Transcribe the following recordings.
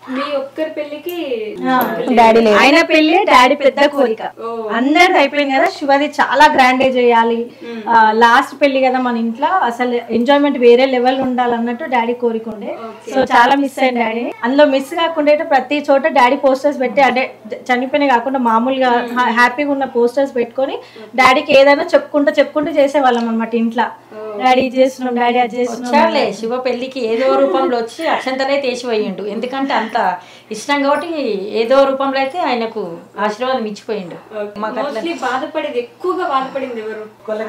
మీ ఒక్కరి పెళ్లికి డాడీ లేదు ఆయన పెళ్లి డాడీ పెద్ద కోరిక అందరిది అయిపోయింది కదా శివది చాలా గ్రాండ్ చేయాలి లాస్ట్ పెళ్లి కదా మన ఇంట్లో అసలు ఎంజాయ్మెంట్ వేరే లెవెల్ ఉండాలన్నట్టు డాడీ కోరిక ఉండే సో చాలా మిస్ అయ్యింది డాడీ అందులో మిస్ కాకుండా అయితే ప్రతి చోట డాడీ పోస్టర్స్ పెట్టి అంటే చనిపోయిన కాకుండా మామూలుగా హ్యాపీగా ఉన్న పోస్టర్స్ పెట్టుకొని డాడీకి ఏదైనా చెప్పుకుంటూ చెప్పుకుంటూ చేసేవాళ్ళం అనమాట ఇంట్లో డాడీ ఇది చేస్తున్నాం డాడీ అది చేస్తున్నాం వచ్చాడులే శివ పెళ్లికి ఏదో రూపంలో వచ్చి అక్షంతలే తీసిపోయిండు ఎందుకంటే అంత ఇష్టం కాబట్టి ఏదో రూపంలో అయితే ఆయనకు ఆశీర్వాదం ఇచ్చిపోయిండు మాకు అట్లా మోస్ట్లీ బాధపడేది ఎక్కువగా బాధపడింది ఎవరు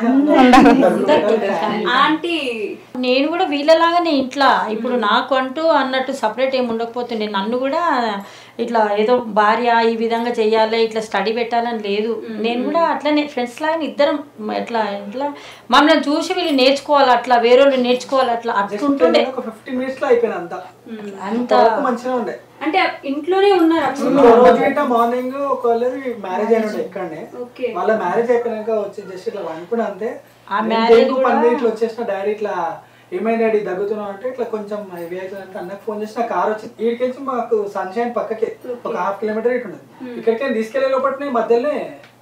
ఆంటీ నేను కూడా వీళ్ళలాగానే ఇంట్లో ఇప్పుడు నాకు అంటూ అన్నట్టు సపరేట్ ఏమి ఉండకపోతుండే నన్ను కూడా ఇట్లా ఏదో భార్య ఈ విధంగా చెయ్యాలి ఇట్లా స్టడీ పెట్టాలని లేదు నేను కూడా అట్లనే ఫ్రెండ్స్ లాగానే ఇద్దరం ఎట్లా ఎట్లా మమ్మల్ని చూసి వీళ్ళు నేర్చుకోవాలి అట్లా వేరే వాళ్ళు నేర్చుకోవాలి అట్లా అట్లుంటుండే ఒక ఫిఫ్టీన్ మినిట్స్ లో అయిపోయింది అంతా అంత వర్క్ మంచిగా ఉండే అంటే ఇంట్లోనే ఉన్నారు అప్పుడు ఇంకో రోజు గిట్ట మార్నింగ్ ఒక వాళ్ళది మ్యారేజ్ అయిన ఉండే ఇక్కడనే ఓకే వాళ్ళ మ్యారేజ్ అయిపోయినాక వచ్చి జస్ట్ ఇట్లా అనుకున్నా అంతే ఆ నేను marriage దేనికి పని మీద ఇట్లా వచ్చేసిన డాడీ ఇట్లా ఏమైంది డాడీ దగ్గుతున్నావు అంటే ఇట్లా కొంచెం హెవీ అవుతుంది అన్నకు ఫోన్ చేసిన కార్ వచ్చింది వీడికి మాకు సన్షైన్ పక్కకే ఒక హాఫ్ కిలోమీటర్ ఇటు ఉన్నది ఇక్కడికి తీసుకెళ్లే లోపల మధ్యలోనే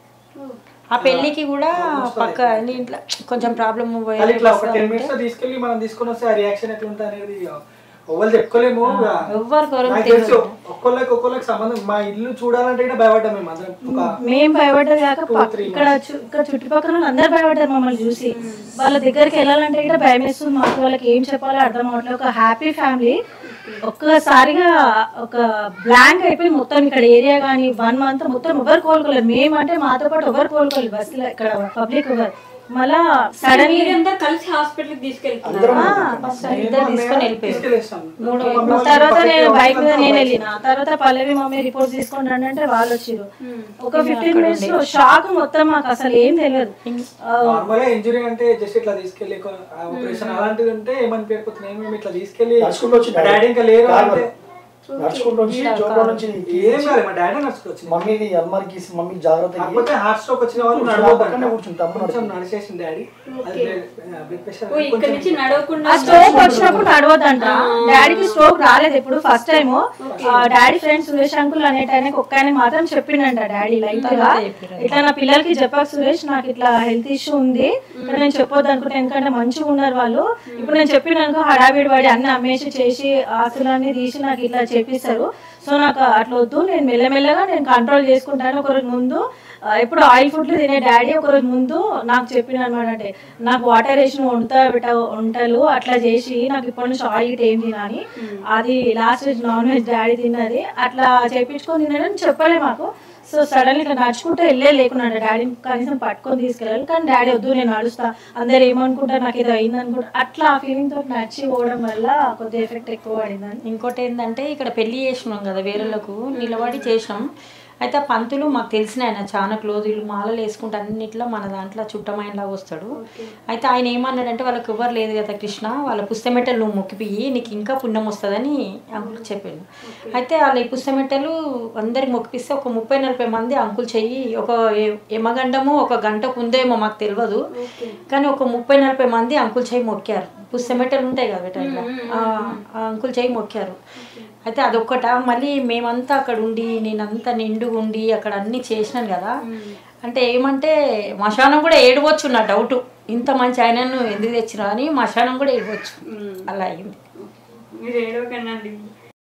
ఆ పెళ్ళికి కూడా పక్క ఇంట్లో కొంచెం ప్రాబ్లం అది ఇట్లా ఒక టెన్ మినిట్స్ లో తీసుకెళ్లి మనం తీసుకొని వస్తే ఆ రియాక్షన్ ఎట్లా ఉంటుంది అనేది ఎవరు చెప్పుకోలేము ఎవ్వరికి ఎవరికి నాకు తెలుసు ఒక్కొక్కరికి ఒక్కొక్కరికి సంబంధం మా ఇల్లు చూడాలంటే కూడా భయపడ్డాం మేము అందరం ఒక మేము భయపడ్డది కాక పక్క- ఇక్కడ చు- ఇక్కడ చుట్టుపక్కల వాళ్ళు అందరు భయపడ్డారు మమ్మల్ని చూసి వాళ్ళ దగ్గరికి వెళ్ళాలంటే కూడా భయం వేస్తుంది మాకు వాళ్ళకి ఏం చెప్పాలో అర్థం అవట్లేదు ఒక హ్యాపీ ఫ్యామిలీ ఒక్కసారిగా ఒక బ్లాంక్ అయిపోయి మొత్తం ఇక్కడ ఏరియా కానీ వన్ మంత్ మొత్తం ఎవరు కోలుకోలేదు మేము అంటే మాతో పాటు ఎవరు కోలుకోలేదు బస్సులో ఇక్కడ పబ్లిక్ ఎవరు మళ్ళా సడన్లీ మీరందరూ కలిసి హాస్పిటల్ కి తీసుకెళ్తున్నారు ఇద్దరు తీసుకొని వెళ్ళిపోయారు తీసుకెళ్ళేస్తాం తర్వాత నేను బైక్ మీద నేను వెళ్ళిన తర్వాత పల్లవి మమ్మీ రిపోర్ట్స్ తీసుకొని రండి అంటే వాళ్ళు వచ్చిరు ఒక ఫిఫ్టీన్ మినిట్స్ లో షాక్ మొత్తం మాకు అసలు ఏం తెలియదు ఆ, నార్మల్ గా ఇంజురీ అంటే జస్ట్ ఇట్లా తీసుకెళ్లి ఆపరేషన్ అలాంటిది ఉంటే ఏమనిపించకపోతుంది నేను మేము ఇట్లా తీసుకెళ్లి నడుచుకుంటూ వచ్చిండు డాడీ ఇంకా లేరు కారు అంటే నడుచుకుంటూ వచ్చి జోబులో నుంచి ఏం కాదు మా డాడీ నడుచుకొచ్చింది మమ్మీని అమ్మకి మమ్మీ జాగ్రత్త కాకపోతే హార్ట్ స్ట్రోక్ వచ్చిన వాళ్ళు పక్కనే కూర్చుంది, తమ్ముడు కొంచెం నడిచేసింది డాడీ అది బ్లడ్ ప్రెషర్ ఓ ఇక్కడ నుంచి నడవకుండా ఆ స్ట్రోక్ వచ్చినప్పుడు నడవద్దంట డాడీకి స్ట్రోక్ రాలేదు ఇప్పుడు first time daddy friend Suresh uncle అనేట ఆయనకి ఒక్క ఆయన మాత్రం చెప్పిండంట డాడీ లైట్ గా ఇట్లా నా పిల్లలకి చెప్పాక సురేష్ నాకు ఇట్లా హెల్త్ ఇష్యూ ఉంది ఇక్కడ నేను చెప్పొద్దు అనుకుంటే ఎందుకంటే మంచిగా ఉన్నారు వాళ్ళు ఇప్పుడు నేను చెప్పినాక హడావిడి పడి అన్ని అమ్మేసి చేసి ఆస్తులన్నీ తీసి నాకు ఇట్లా చేపిస్తారు సో నాకు అట్లా వద్దు నేను మెల్లమెల్లగా నేను కంట్రోల్ చేసుకుంటాను ఒకరోజు ముందు ఆ, ఎప్పుడు ఆయిల్ ఫుడ్లు తినే డాడీ ఒకరోజు ముందు నాకు చెప్పిన అనమాట అంటే నాకు వాటర్ వేసిన వంట బిట్ట వంటలు అట్లా చేసి నాకు ఇప్పటి నుంచి ఆయిల్ ఇట్ ఏం తినాలి అది లాస్ట్ నాన్ వెజ్ డాడీ తిన్నది అట్లా చేపించుకొని తినడం చెప్పలే మాకు సో సడన్ ఇట్లా నడుచుకుంటూ వెళ్ళే లేకున్నాడు డాడీని కనీసం పట్టుకొని తీసుకెళ్ళాలి కానీ డాడీ వద్దు నేను నడుస్తా అందరు ఏమనుకుంటారు నాకు ఏదో అయింది అనుకుంటా అట్లా ఆ ఫీలింగ్ తోటి నడిచి పోవడం వల్ల కొద్దిగా ఎఫెక్ట్ ఎక్కువ పడిందని ఇంకోటి ఏంటంటే ఇక్కడ పెళ్లి చేసినాం కదా వేరేలకు నిలబడి చేసినాం అయితే ఆ పంతులు మాకు తెలిసిన ఆయన చాలా క్లోజ్ వీళ్ళు మాలలు వేసుకుంటే అన్నిట్లో మన దాంట్లో చుట్టమైనలాగా వస్తాడు అయితే ఆయన ఏమన్నాడంటే వాళ్ళకి ఎవరు లేదు కదా కృష్ణ వాళ్ళ పుస్తమెట్టలు నువ్వు మొక్కిపోయి నీకు ఇంకా పుణ్యం వస్తుందని అంకుల్ చెప్పాను అయితే వాళ్ళ ఈ పుస్తమెట్టలు అందరికి మొక్కిపిస్తే ఒక ముప్పై నలభై మంది అంకుల్ చెయ్యి ఒక ఏ- యమగండము ఒక గంటకు ఉందేమో మాకు తెలియదు కానీ ఒక ముప్పై నలభై మంది అంకుల్ చెయ్యి మొక్కారు పుస్తమెట్టలు ఉంటాయి కదా బేట ఇట్లా ఆ, ఆ అంకుల్ చెయ్యి మొక్కారు అయితే అదొక్కట మళ్ళీ మేమంతా అక్కడ ఉండి నేనంతా నిండుగా ఉండి అక్కడ అన్ని చేసినాను కదా అంటే ఏమంటే మశానం కూడా ఏడవచ్చు నా డౌట్ ఇంత మంచి ఆయనను ఎందుకు తెచ్చినా అని మశానం కూడా ఏడవచ్చు అలా అయింది మీరు ఏడవకండి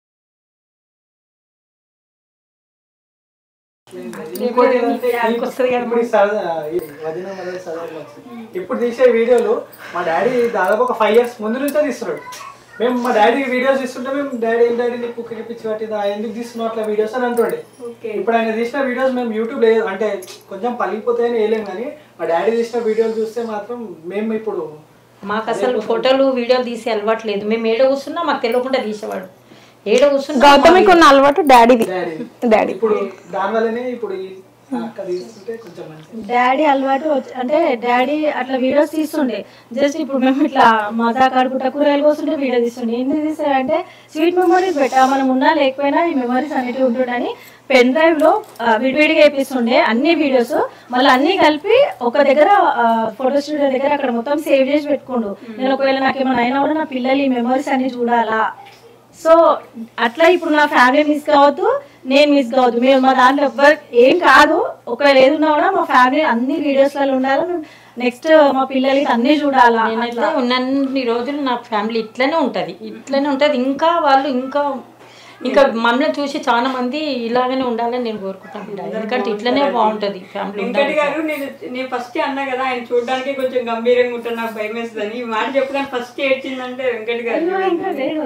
ఇంకోటి ఏంటంటే ఇప్పుడు ఈ సరదా ఈ వదిన మదర్ సరదాలు వచ్చింది. ఇప్పుడు తీసే వీడియోలు మా డాడీ దాదాపు ఒక ఫైవ్ ఇయర్స్ ముందు నుంచే తీస్తున్నాడు మేము మా డాడీ వీడియోస్ తీస్తుంటే మేము డాడీ ఏం డాడీ నీకు కుక్కకి పిచ్చి పట్టిందా ఎందుకు తీస్తున్నావు అట్లా వీడియోస్ అని అంటుండే ఇప్పుడు ఆయన తీసిన వీడియోస్ మేము యూట్యూబ్ లేదు అంటే కొంచెం పలిగిపోతాయని వేయలేం కానీ మా డాడీ తీసిన వీడియోలు చూస్తే మాత్రం మేము ఇప్పుడు మాకు అసలు ఫోటోలు వీడియోలు తీసే అలవాటు లేదు మేము ఏడ కూర్చున్నా మాకు తెలియకుండా తీసేవాడు ఏడ కూర్చున్నా గౌతమికి ఉన్న అలవాటు డాడీది డాడీ డాడీ ఇప్పుడు దానివల్లనే ఇప్పుడు ఈ అక్క తీస్తుంటే కొంచెం మంచిది డాడీ అలవాటు వచ్చి- అంటే డాడీ అట్లా వీడియోస్ తీస్తుండే జస్ట్ ఇప్పుడు మేము ఇట్లా మజా కాడుకుంటా కూరగాయలు కోస్తుంటే వీడియో తీస్తుండే ఎందుకు తీసారంటే స్వీట్ మెమరీస్ పెట్టా మనం ఉన్నా లేకపోయినా ఈ మెమరీస్ అనేటివి ఉంటుండని పెన్ డ్రైవ్ లో ఆ, విడివిడిగా వేపిస్తుండే అన్ని వీడియోస్ మళ్ళీ అన్ని కలిపి ఒక దగ్గర ఫోటో స్టూడియో దగ్గర అక్కడ మొత్తం సేవ్ చేసి పెట్టుకోండు నేను ఒకవేళ నాకు ఏమైనా అయినా కూడా నా పిల్లలు ఈ మెమరీస్ అన్ని చూడాలా సో అట్లా ఇప్పుడు నా ఫ్యామిలీ మిస్ కావద్దు నేను మిస్ కావద్దు మేము మా దాంట్లో ఎవ్వరు ఏం కాదు ఒకవేళ ఏది ఉన్నా కూడా మా ఫ్యామిలీ అన్ని వీడియోస్లలో ఉండాలి నెక్స్ట్ మా పిల్లలకి అన్ని చూడాలా నేనైతే ఉన్నన్ని రోజులు నా ఫ్యామిలీ ఇట్లనే ఉంటది ఇట్లనే ఉంటది ఇంకా వాళ్ళు ఇంకా ఇంకా మమ్మల్ని చూసి చాలా మంది ఇలాగనే ఉండాలని నేను కోరుకుంటాను బిడ్డ. ఎందుకంటే ఇట్లనే బాగుంటది ఫ్యామిలీ వెంకట్ గారు నేను నేను ఫస్ట్ అన్నా కదా ఆయన చూడడానికి కొంచెం గంభీరంగా ఉంటాను నాకు భయం వేస్తుందని ఈ మాట చెప్పగానే ఫస్ట్ ఏడ్చిందంటే వెంకట్ గారు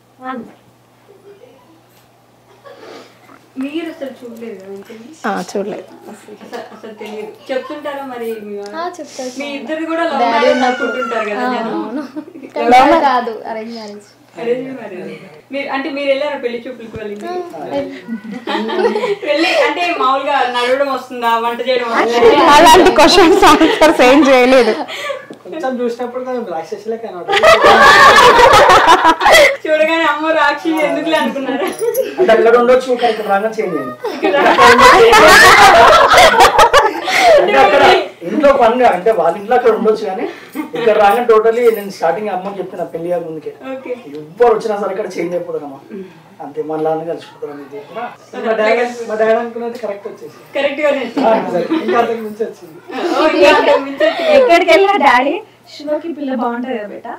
మీరు అసలు చూడలేదు కదా వెంకట్ చూడలేదు అసలు అసలు తెలియదు చెప్తుంటారా మరి మీ వాళ్ళు? ఆ, చెప్తారు. మీ ఇద్దరు కూడా లవ్ మ్యారేజ్ అనుకుంటుంటారు కదా జనం. అవును కాదు అరేంజ్ మ్యారేజ్ Arrange marriage. మీరు అంటే మీరు వెళ్ళారా పెళ్లి చూపులకు వెళ్ళి వెళ్ళి అంటే మామూలుగా నడవడం వస్తుందా వంట చేయడం వస్తుందా అలాంటి క్వశ్చన్స్ ఆన్సర్స్ ఏం చేయలేదు కొంచెం చూసినప్పుడు కొంచెం రాక్షసులే కనబడు చూడగానే అమ్మ రాక్షి ఎందుకులే అనుకున్నారా అంటే అక్కడ ఉండొచ్చు కానీ ఇక్కడ రాగా చేంజ్ అయింది అంటే అక్కడ ఇంట్లో పని అంటే వాళ్ళ ఇంట్లో అక్కడ ఉండొచ్చు కానీ ఇక్కడ రాగా టోటలీ నేను స్టార్టింగ్ అమ్మకి చెప్పిన పెళ్లి కాక ముందుకే ఓకే ఎవ్వరు వచ్చినా సరే ఇక్కడ చేంజ్ అయిపోతానమ్మా అంతే మన లాన్న కలిసిపోతాను ఇది చెప్పిన మా డాడీ మా డాడీ అనుకున్నది కరెక్ట్ వచ్చేసి కరెక్ట్ గా ఆ, ఇంకా అంతకు మించి వచ్చింది ఓ, ఇంకా అంతకు మించి వచ్చింది. ఎక్కడికి వెళ్ళినా డాడీ శివకి పిల్ల బాగుంటది కదా బేట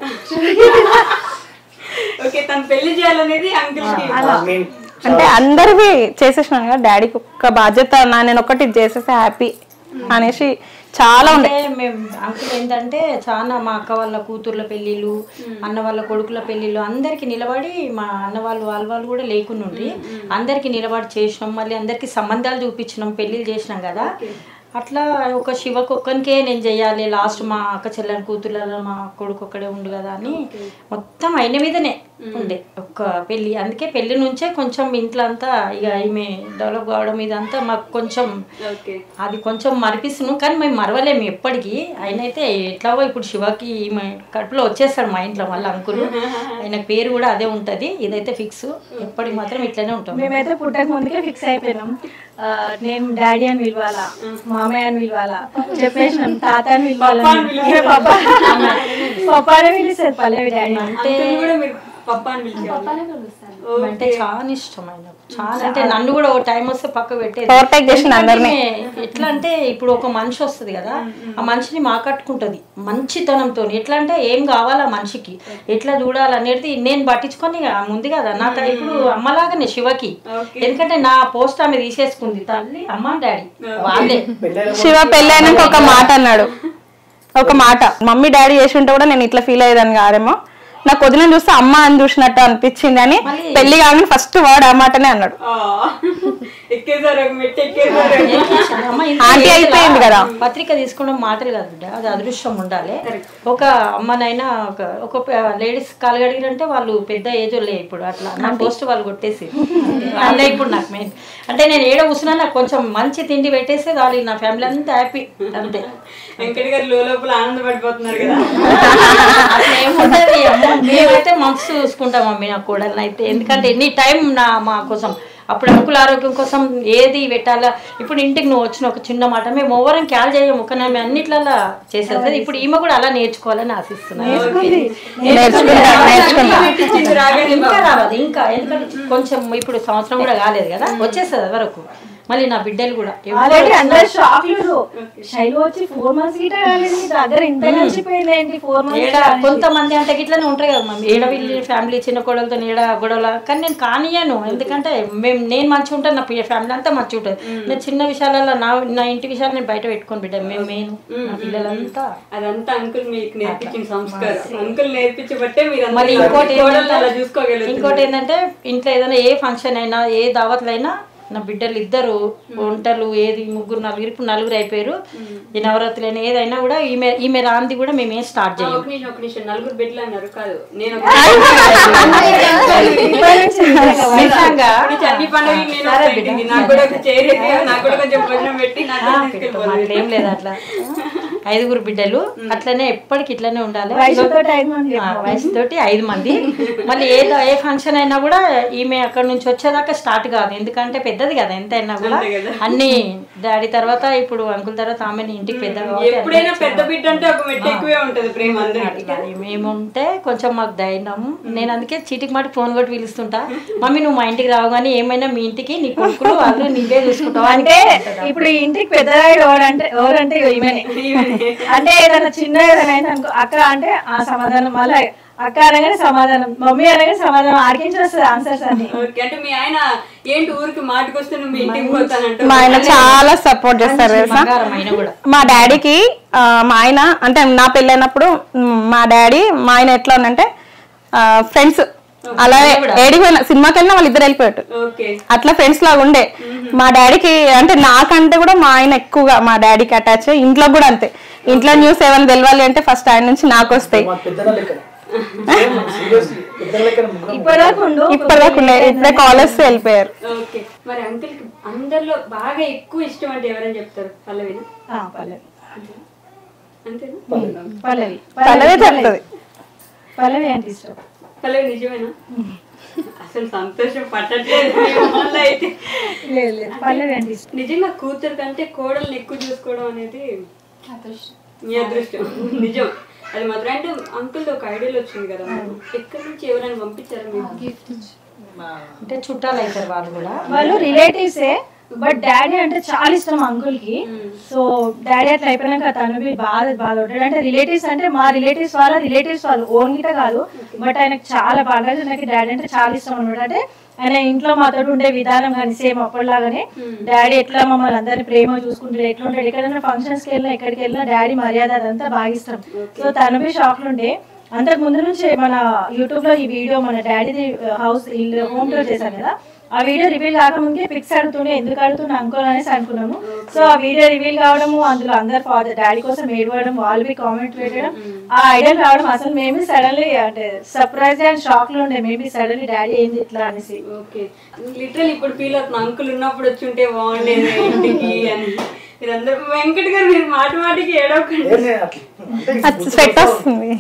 ఓకే తను పెళ్లి చేయాలనేది అంకుల్ కి మెయిన్ అంటే అందరివి చేసేసినాను కదా డాడీకి ఒక్క బాధ్యత నా నేను ఒక్కటి ఇది చేసేస్తే హ్యాపీ అనేసి చాలా ఉండే అంటే మేము అంకుల్ ఏంటంటే చాలా మా అక్క వాళ్ళ కూతుర్ల పెళ్ళిళ్ళు అన్న వాళ్ళ కొడుకుల పెళ్ళిళ్ళు అందరికి నిలబడి మా అన్న వాళ్ళు వాళ్ళ వాళ్ళు కూడా లేకుండా అందరికి నిలబడి చేసినాం మళ్ళీ అందరికి సంబంధాలు చూపించినాం పెళ్ళిళ్ళు చేసినాం కదా అట్లా ఒక శివకు ఒక్కనికే నేను చెయ్యాలి లాస్ట్ మా అక్క చెల్లెని కూతుర్లలో మా కొడుకు ఒక్కడే ఉండు కదా అని మొత్తం ఆయన మీదనే ఉండే ఒక్క పెళ్ళి అందుకే పెళ్లి నుంచే కొంచెం ఇంట్లో అంతా ఇక ఈమె డెవలప్ కావడం ఇదంతా మాకు కొంచెం ఓకే అది కొంచెం మరిపిస్తున్నాం కానీ మేము మరవలేము ఎప్పటికీ ఆయన అయితే ఎట్లాగో ఇప్పుడు శివకి ఈమె కడుపులో వచ్చేస్తాడు మా ఇంట్లో మళ్ళీ అంకులు ఆయన పేరు కూడా అదే ఉంటది ఇదైతే ఫిక్స్ ఎప్పటికి మాత్రం ఇట్లనే ఉంటాం మేమైతే పుట్టక ముందుకే ఫిక్స్ అయిపోయినాం ఆ, నేను డాడీ అని పిలవాలా మామయ్య అని పిలవాలా చెప్పేసినాం తాత అని పిలవాలా పప్ప పప్పానే పిలిస్తారు పల్లవి డాడీ అంకుల్ కూడా మీరు పప్ప అని పిలిచారు అంటే చాలా ఇష్టం ఆయన చాలా అంటే నన్ను కూడా ఓ టైం వస్తే పక్క పెట్టేది Overtake చేసిండు అందరినీ. ఎందుకంటే ఎట్లా అంటే ఇప్పుడు ఒక మనిషి వస్తుంది కదా ఆ మనిషిని మాకట్టుకుంటది మంచితనంతో ఎట్లా అంటే ఏం కావాలా మనిషికి ఎట్లా చూడాలనేది నేను పట్టించుకొని ఇక ఉంది కదా నాకు ఇప్పుడు అమ్మలాగానే శివకి ఎందుకంటే నా పోస్ట్ ఆమె తీసేసుకుంది తల్లి అమ్మ డాడీ వాళ్ళే శివ పెళ్ళి అయినాక ఒక మాట అన్నాడు ఒక మాట మమ్మీ డాడీ చేసి ఉంటే కూడా నేను ఇట్లా ఫీల్ అయ్యేదాన్ని కాదేమో నాకు వదిన చూస్తే అమ్మ అని చూసినట్టు అనిపించింది అని పెళ్లి కాగానే ఫస్ట్ వర్డ్ ఆ మాటనే అన్నాడు ఆ, ఎక్కేసారు ఒక మెట్టు ఎక్కేసారు అమ్మ ఇంత ఆంటీ అయిపోయింది కదా. పత్రిక తీసుకోవడం మాటలు కాదు బిడ్డ అది అదృష్టం ఉండాలి ఒక అమ్మనైనా ఒక ఒక లేడీస్ కాలగడిగిరంటే వాళ్ళు పెద్ద ఏజ్ లే ఇప్పుడు అట్లా నా పోస్ట్ వాళ్ళు కొట్టేసి వాళ్ళే ఇప్పుడు నాకు మెయిన్ అంటే నేను ఏడ కూర్చున్నా నాకు కొంచెం మంచి తిండి పెట్టేస్తే వాళ్ళు నా ఫ్యామిలీ అంతా హ్యాపీ అంతే వెంకట్ గారు లోపల ఆనందపడిపోతున్నారు కదా అట్లా ఏముంటది అమ్మో, మేమైతే మనసు చూసుకుంటాం మమ్మీ నా కోడల్ని అయితే ఎందుకంటే ఎనీ టైం నా మా కోసం అప్పుడు అంకుల ఆరోగ్యం కోసం ఏది పెట్టాలా ఇప్పుడు ఇంటికి నువ్వు వచ్చిన ఒక చిన్న మాట మేము ఓవరం క్యాల్ చేయము కానీ ఆమె అన్నిట్లలో చేసేది ఇప్పుడు ఈమె కూడా అలా నేర్చుకోవాలని ఆశిస్తున్నాను నేర్చుకుంటా నేర్చుకుంటా పెట్టించింది రాగానే ఇంకా రావాలి ఇంకా ఎందుకంటే కొంచెం ఇప్పుడు సంవత్సరం కూడా కాలేదు కదా వచ్చేస్తుంది వరకు మళ్ళీ నా బిడ్డలు కూడా ఎవరు ఆల్రెడీ అందరు షాక్ శైలు వచ్చి ఫోర్ మంత్స్ గిట్ట కాలేదు మీ దగ్గర ఇంత కలిసిపోయింది ఏంటి ఫోర్ ఏడ మంత్స్ కొంతమంది అంటే ఇట్లానే ఉంటాయి కదా మమ్మీ ఏడ వీళ్ళు ఫ్యామిలీ చిన్న కోడలతో ఏడ గొడవల కానీ నేను కానియను ఎందుకంటే మేము నేను మంచిగా ఉంటాను నా ఫ్యామిలీ అంతా మంచిగా ఉంటుంది నేను చిన్న విషయాలలో నా నా ఇంటి విషయాలు నేను బయట పెట్టుకొని బిడ్డ మేము మెయిన్ నా పిల్లలంతా అదంతా అంకుల్ మీకు నేర్పించిన సంస్కారం అంకుల్ నేర్పించబట్టే మీరు మళ్ళీ ఇంకోటి కోడలు అలా ఏంటంటే చూసుకోగలుగుతారు ఇంకోటి ఏంటంటే ఇంట్లో ఏదైనా ఏ ఫంక్షన్ అయినా ఏ దావత్లైనా నా బిడ్డలు ఇద్దరు వంటలు ఏది ముగ్గురు నలుగురు ఇప్పుడు నలుగురు అయిపోయారు ఈ నవరాత్రులైనా ఏదైనా కూడా ఈమె ఈమె రాంది కూడా మేము ఏం స్టార్ట్ ఆ, చేయం ఒక నిమిషం ఒక నిమిషం నలుగురు బిడ్డలు అన్నారు కాదు నేను నిజంగా అన్ని పండుగలు నేను ఒక ఇంటికి. నాకు కూడా ఒక చైర్ వేసి, నాకు కూడా కొంచెం భోజనం పెట్టి నాకు కూడా తీసుకెళ్ళిపోవాలి. అట్లా ఏం లేదు అట్లా ఐదుగురు బిడ్డలు అట్లనే ఎప్పటికి ఇట్లనే ఉండాలి వయసుతో ఐదు మంది ఆ, వయసుతోటి ఐదు మంది మళ్ళీ ఏ ఏ ఫంక్షన్ అయినా కూడా ఈమె అక్కడ నుంచి వచ్చేదాకా స్టార్ట్ కాదు ఎందుకంటే పెద్దది కదా ఎంత అయినా కూడా అన్ని డాడీ తర్వాత ఇప్పుడు అంకుల్ తర్వాత ఆమెని ఇంటికి పెద్ద ఎప్పుడైనా పెద్ద బిడ్డ అంటే ఒక మెట్టు ఎక్కువే ఉంటది ప్రేమ అందరికి మేము ఉంటే కొంచెం మాకు ధైర్యం నేను అందుకే చీటికి మాటికి ఫోన్ కొట్టి పిలుస్తుంటా మమ్మీ నువ్వు మా ఇంటికి రావు కానీ ఏమైనా మీ ఇంటికి నీ కొడుకులు వాళ్ళు నీవే చూసుకుంటావు అంటే ఇప్పుడు ఈ ఇంటికి పెద్దగా ఎవరంటే ఎవరంటే ఇగో ఈమెనే అంటే ఏదైనా చిన్న ఏదైనా అయింది అనుకో అక్క అంటే ఆ సమాధానం మళ్ళీ అక్క అనగానే సమాధానం మమ్మీ అనగానే సమాధానం ఆడికించి వస్తుంది ఆన్సర్స్ అన్ని ఓకే అంటే మీ ఆయన ఏంటి ఊరికి మాటకొస్తే నువ్వు మీ ఇంటికి పోతానంటే మా ఆయన చాలా సపోర్ట్ చేస్తారు తెలుసా బంగారం అయినా కూడా మా డాడీకి ఆ, మా ఆయన అంటే నా పెళ్ళైనప్పుడు మ్, మా డాడీ మా ఆయన ఎట్లా ఉందంటే ఫ్రెండ్స్ అలాగే ఏడికి పోయినా సినిమాకి వెళ్ళినా వాళ్ళు ఇద్దరు వెళ్ళిపోయారు ఓకే అట్లా ఫ్రెండ్స్ లాగా ఉండే మా డాడీకి అంటే నాకంటే కూడా మా ఆయన ఎక్కువగా మా డాడీకి అటాచ్ ఇంట్లో కూడా అంతే ఇంట్లో న్యూస్ ఏమైనా తెలవాలి అంటే ఫస్ట్ ఆయన నుంచి నాకు వస్తాయి మా పెద్దల లెక్కనే సీరియస్లీ పెద్దల లెక్కన ముగ్గురం ఇప్పటిదాకా ఉండు ఇప్పటిదాకా ఉండే ఇప్పుడే కాలేజ్ వెళ్ళిపోయారు ఓకే మరి అంకుల్ కి అందరిలో బాగా ఎక్కువ ఇష్టం అంటే ఎవరని చెప్తారు పల్లవిన ఆ, పల్లవి అంతేనా పల్లవి పల్లవే చెప్తుంది పల్లవి అంటే ఇష్టం పల్లవి నిజమేనా అసలు సంతోషం పట్టట్లేదు మీ మొహంలో అయితే లేదు లేదు పల్లవి అంటే ఇష్టం నిజంగా కూతురు కంటే కోడల్ని ఎక్కువ చూసుకోవడం అనేది మీ అదృష్టం నిజం అది మాత్రం అంటే అంకుల్ ఒక ఐడియల్ వచ్చింది కదా ఎక్కడి నుంచి ఎవరైనా పంపించారు మీకు అంటే చుట్టాలు అవుతారు వాళ్ళు కూడా వాళ్ళు రిలేటివ్సే బట్ డాడీ అంటే చాలా ఇష్టం అంకుల్ కి సో డాడీ అట్లా అయిపోయినాక తను బి బాగా బాగా ఉంటాడు అంటే రిలేటివ్స్ అంటే మా రిలేటివ్స్ వాళ్ళ రిలేటివ్స్ వాళ్ళు ఓన్ గిట కాదు బట్ ఆయనకు చాలా బాగా నాకు డాడీ అంటే చాలా ఇష్టం అనమాట అంటే ఆయన ఇంట్లో మాతో ఉండే విధానం కానీ సేమ్ అప్పటిలాగానే డాడీ ఎట్లా మమ్మల్ని అందరిని ప్రేమ చూసుకుంటాడు ఎట్లా ఉంటాడు ఎక్కడైనా ఫంక్షన్స్ కి వెళ్ళినా ఎక్కడికి వెళ్ళినా డాడీ మర్యాద అదంతా బాగా ఇష్టం సో తను బి షాక్ ఉండే అంతకు ముందు నుంచి మన యూట్యూబ్ లో ఈ వీడియో మన డాడీది హౌస్ ఇల్లు హోమ్ టూర్ చేశాను కదా ఆ వీడియో రివీల్ కాకముందే పిక్స్ అడుగుతుండే ఎందుకు అడుగుతున్నా అంకుల్ అనేసి అనుకున్నాము సో ఆ వీడియో రివీల్ కావడము అందులో అందరు ఫాదర్ డాడీ కోసం ఏడవడం వాళ్ళు బి కామెంట్ పెట్టడం ఆ ఐడియల్ రావడం అసలు మేబీ సడన్లీ అంటే సర్ప్రైజ్ అండ్ షాక్ లో ఉండే మేబీ సడన్లీ డాడీ ఏంది ఇట్లా అనేసి ఓకే లిటరల్ ఇప్పుడు ఫీల్ అవుతున్నా అంకుల్ ఉన్నప్పుడు వచ్చి ఉంటే బాగుండేది ఇంటికి అని మీరందరూ వెంకట్ గారు మీరు మాట మాటికి ఏడవకండి ఏం నేను అట్లా అంటే స్వెట్ వస్తుంది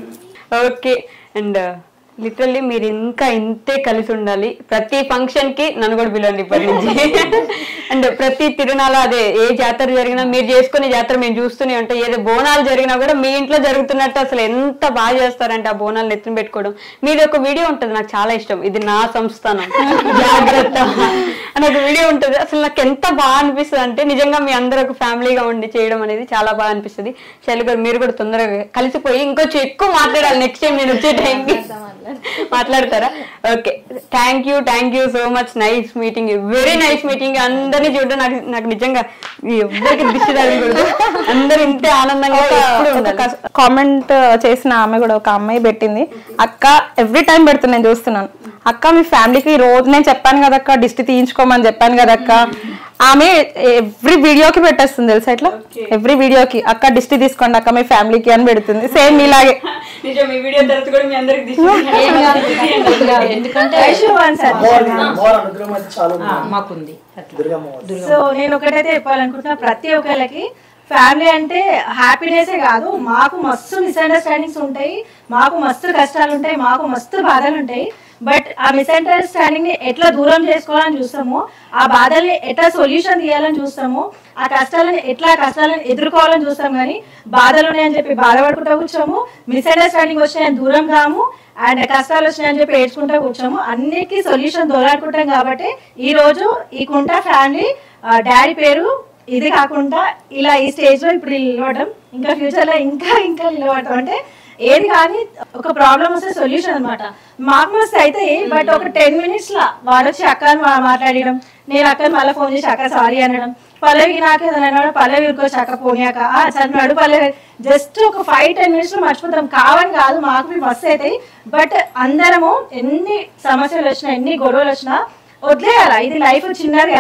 ఓకే అండ్ లిటరల్లీ మీరు ఇంకా ఇంతే కలిసి ఉండాలి ప్రతి ఫంక్షన్ కి నన్ను కూడా పిలవండి ఇప్పటి నుంచి అండ్ ప్రతి తిరునాల అదే ఏ జాతర జరిగినా మీరు చేసుకునే జాతర మేము చూస్తూనే ఉంటాం ఏదో బోనాలు జరిగినా కూడా మీ ఇంట్లో జరుగుతున్నట్టు అసలు ఎంత బాగా చేస్తారంటే ఆ బోనాలు నెత్తిన పెట్టుకోవడం మీది ఒక వీడియో ఉంటుంది నాకు చాలా ఇష్టం ఇది నా సంస్థానం జాగ్రత్త అని ఒక వీడియో ఉంటుంది అసలు నాకు ఎంత బాగా అనిపిస్తుంది అంటే నిజంగా మీ అందరూ ఒక ఫ్యామిలీగా ఉండి చేయడం అనేది చాలా బాగా అనిపిస్తుంది శైలు గారు మీరు కూడా తొందరగా కలిసిపోయి ఇంకొంచెం ఎక్కువ మాట్లాడాలి నెక్స్ట్ టైం నేను వచ్చే టైంకి మాట్లాడతారా okay thank you thank you so much nice meeting very nice meeting అందరినీ చూడడం నాకు నాకు నిజంగా ఎవ్వరికి దిష్టి తగలకూడదు అందరూ ఇంతే ఆనందంగా ఎప్పుడూ ఉండాలి. కామెంట్ చేసిన ఆమె కూడా ఒక అమ్మాయి పెట్టింది అక్క ఎవ్రీ టైం పెడుతుంది నేను చూస్తున్నాను అక్క మీ ఫ్యామిలీకి రోజు నేను చెప్పాను కదక్క దిష్టి తీయించుకోమని చెప్పాను కదక్క ఆమె ఎవ్రీ వీడియోకి పెట్టేస్తుంది తెలుసా ఇట్లా ఎవ్రీ వీడియోకి అక్క దిష్టి తీసుకోండి అక్క మీ ఫ్యామిలీకి అని పెడుతుంది సేమ్ ఇలాగే నిజం ఈ వీడియో తర్వాత కూడా మీ అందరికి దిష్టి ఏం కాదు, ఏం కాదు. ఎందుకంటే అమ్మవారి అమ్మవారి అనుగ్రహం అయితే చాలా ఉంది ఆ, మాకుంది అట్లా దుర్గమ్మ వారు. సో నేను ఒకటైతే చెప్పాలనుకుంటున్నా ప్రతి ఒక్కరికి ఫ్యామిలీ అంటే హ్యాపీనెస్ కాదు మాకు మస్తు మిస్అండర్స్టాండింగ్స్ ఉంటాయి మాకు మస్తు కష్టాలు ఉంటాయి మాకు మస్తు బాధలు ఉంటాయి బట్ ఆ మిస్అండర్స్టాండింగ్ ని ఎట్లా దూరం చేసుకోవాలని చూస్తాము ఆ బాధల్ని ఎట్లా సొల్యూషన్ తీయాలని చూస్తాము ఆ కష్టాలని ఎట్లా కష్టాలను ఎదుర్కోవాలని చూస్తాం కానీ బాధలు ఉన్నాయని చెప్పి బాధపడుకుంటూ కూర్చోము మిస్అండర్స్టాండింగ్ వచ్చినాయని దూరం కాము అండ్ కష్టాలు వచ్చినాయని చెప్పి ఏడ్చుకుంటూ కూర్చోము అన్నిటికీ సొల్యూషన్ దోలాడుకుంటాం కాబట్టి ఈ రోజు ఈ కుంట ఫ్యామిలీ డాడీ పేరు ఇది కాకుండా ఇలా ఈ స్టేజ్ లో ఇప్పుడు నిలవడం ఇంకా ఫ్యూచర్ లో ఇంకా ఇంకా నిలవడం అంటే ఏది కానీ ఒక ప్రాబ్లం వస్తే సొల్యూషన్ అన్నమాట మాకు మస్తు అయితే బట్ ఒక టెన్ మినిట్స్ లా వాడు వచ్చి అక్కని మా- మాట్లాడడం నేను అక్కని మళ్ళీ ఫోన్ చేసి అక్క సారీ అనడం పల్లవికి నాకు ఏదైనా అన్నాడు పల్లవి ఊరుకోవచ్చు అక్క పోనీయాక ఆ చదివాడు పల్లవి జస్ట్ ఒక ఫైవ్ టెన్ మినిట్స్ లో మర్చిపోతాం కావని కాదు మాకు మీ మస్తు అవుతాయి బట్ అందరము ఎన్ని సమస్యలు వచ్చినా ఎన్ని గొడవలు వచ్చినా వదిలేయాల ఇది లైఫ్ చిన్నది కదా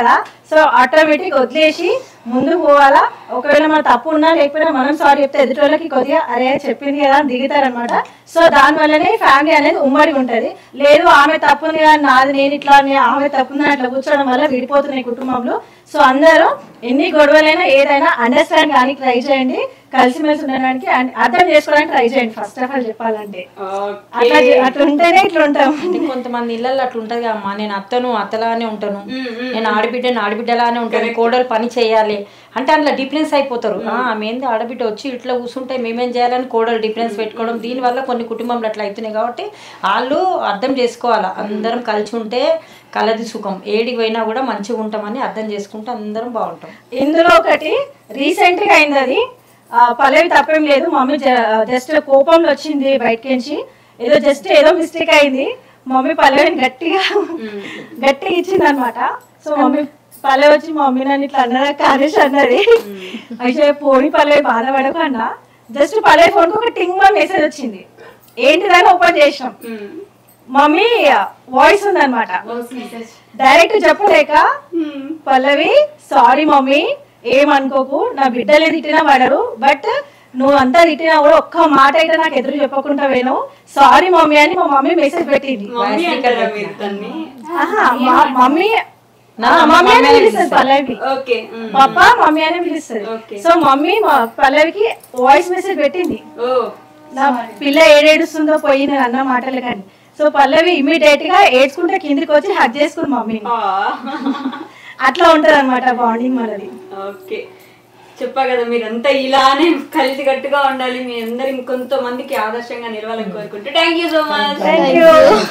సో ఆటోమేటిక్ వదిలేసి ముందుకు పోవాలా ఒకవేళ మన తప్పు ఉన్నా లేకపోయినా మనం సారీ చెప్తే ఎదుటి వాళ్ళకి కొద్దిగా అరే చెప్పింది కదా అని దిగుతారనమాట సో దాని వల్లనే ఫ్యామిలీ అనేది ఉమ్మడి ఉంటది లేదు ఆమె తప్పు ఉంది కదా నాది నేను ఇట్లా అని, ఆమె తప్పు ఉంది అట్లా కూర్చోవడం వల్ల విడిపోతున్నాయి కుటుంబంలో సో అందరూ ఎన్ని గొడవలైనా ఏదైనా అండర్స్టాండ్ కానీ ట్రై చేయండి కలిసిమెలిసి ఉండడానికి and అర్థం చేసుకోవడానికి ట్రై చేయండి ఫస్ట్ ఆఫ్ ఆల్ చెప్పాలంటే అట్లా చే- అట్లా ఉంటేనే ఇట్లా ఉంటాం అంటే కొంతమంది ఇళ్ళల్లో అట్లా ఉంటది అమ్మా నేను అత్తను అత్తలానే ఉంటాను నేను ఆడబిడ్డను ఆడబిడ్డలానే ఉంటాను కోడలు పని చేయాలి అంటే అందులో డిఫరెన్స్ అయిపోతారు ఆ, ఆమె ఏంది ఆడబిడ్డ వచ్చి ఇట్లా కూర్చుంటే మేమేం చేయాలని కోడలు డిఫరెన్స్ పెట్టుకోవడం దీనివల్ల కొన్ని కుటుంబంలో అట్లా అవుతున్నాయి కాబట్టి వాళ్ళు అర్థం చేసుకోవాలా అందరం కలిసి ఉంటే కలది సుఖం ఏడికి పోయినా కూడా మంచిగా ఉంటామని అర్థం చేసుకుంటే అందరం బాగుంటాం ఇందులో ఒకటి రీసెంట్ గా అయింది అది ఆ, పల్లవి తప్పేం లేదు మమ్మీ జస్ట్ కోపంలో వచ్చింది బయటకి నుంచి ఏదో జస్ట్ ఏదో మిస్టేక్ అయింది మమ్మీ పల్లవిని గట్టిగా గట్టిగా ఇచ్చింది అనమాట సో మమ్మీ పల్లవి వచ్చి మమ్మీ నన్ను ఇట్లా అన్నదా కానేసి అన్నది అయితే పోని పల్లవి బాధపడకుండా జస్ట్ పల్లవి ఫోన్కి ఒక టింగ్ మని మెసేజ్ వచ్చింది ఏంటిదని ఓపెన్ చేసినాం మమ్మీ వాయిస్ ఉందన్నమాట డైరెక్ట్ చెప్పలేక పల్లవి సారీ మమ్మీ ఏమనుకోకు నా బిడ్డలే తిట్టినా పడరు బట్ నువ్వు అంతా తిట్టినా కూడా ఒక్క మాట అయితే నాకు ఎదురు చెప్పకుండా వేను సారీ మమ్మీ అని మా మమ్మీ మెసేజ్ పెట్టింది మమ్మీ అంటారా మీరు దాన్ని ఆహా, మా మమ్మీ నా ఆ, అమ్మ మమ్మీ అని మమ్మీ అని పిలుస్తుంది పల్లవి ఓకే పాప మమ్మీ అని పిలుస్తుంది Okay. సో మమ్మీ మా పల్లవికి వాయిస్ మెసేజ్ పెట్టింది ఓ నా పిల్ల ఏడేడుస్తుందో పోయి నేను అన్న మాటలు కానీ సో పల్లవి ఇమీడియట్ గా ఏడ్చుకుంటే కిందికి వచ్చి హక్ చేసుకుని మమ్మీ అట్లా ఉంటది అనమాట బాండింగ్ మనది ఓకే చెప్పా కదా మీరంతా ఇలానే కలిసి కట్టుగా ఉండాలి మీ అందరు ఇంకొంత మందికి ఆదర్శంగా నిలవాలని కోరుకుంటూ thank you so much thank you